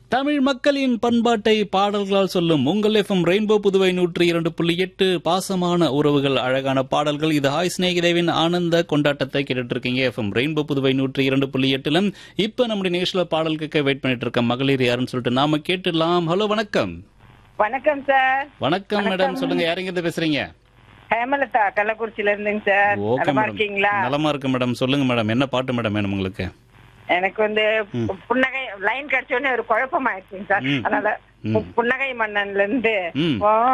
தமிழ் மக்களின் பண்பாட்டை பாடல்களால் சொல்லும் உங்கள் எஃப்எம் ரெயின்போ புதுவை நூற்றி இரண்டு புள்ளி எட்டு பாசமான உறவுகள் அழகான பாடல்கள் இது ஹாய் ஸ்நேகிதேவின் ஆனந்த கொண்டாட்டத்தை கேட்டுட்டு இருக்கீங்க எஃப்எம் ரெயின்போ புதுவை நூற்றி இரண்டு புள்ளி எட்டுல இப்ப நம்முடைய நிகழ்ச்சியில பாடல் கேட்க வெயிட் பண்ணிட்டு இருக்க மகளிர் யாருன்னு சொல்லிட்டு நாம கேட்டுடலாம் ஹலோ வணக்கம் வணக்கம் சார் வணக்கம் மேடம் சொல்லுங்க யாருங்க பேசுறீங்க ஹேமலதா கள்ளக்குறிச்சியில இருந்துங்க சார் ஓகே நலமா மேடம் இருக்கீங்களா நலமா இருக்கு மேடம் சொல்லுங்க மேடம் என்ன பாட்டு மேடம் வேணும் உங்களுக்கு எனக்கு வந்து புன்னகை லைன் கிடைச்ச உடனே ஒரு குழப்பம் ஆயிடுச்சுங்க சார் ம். அதனால ம். புன்னகை மன்னன்ல இருந்து ம். ஓ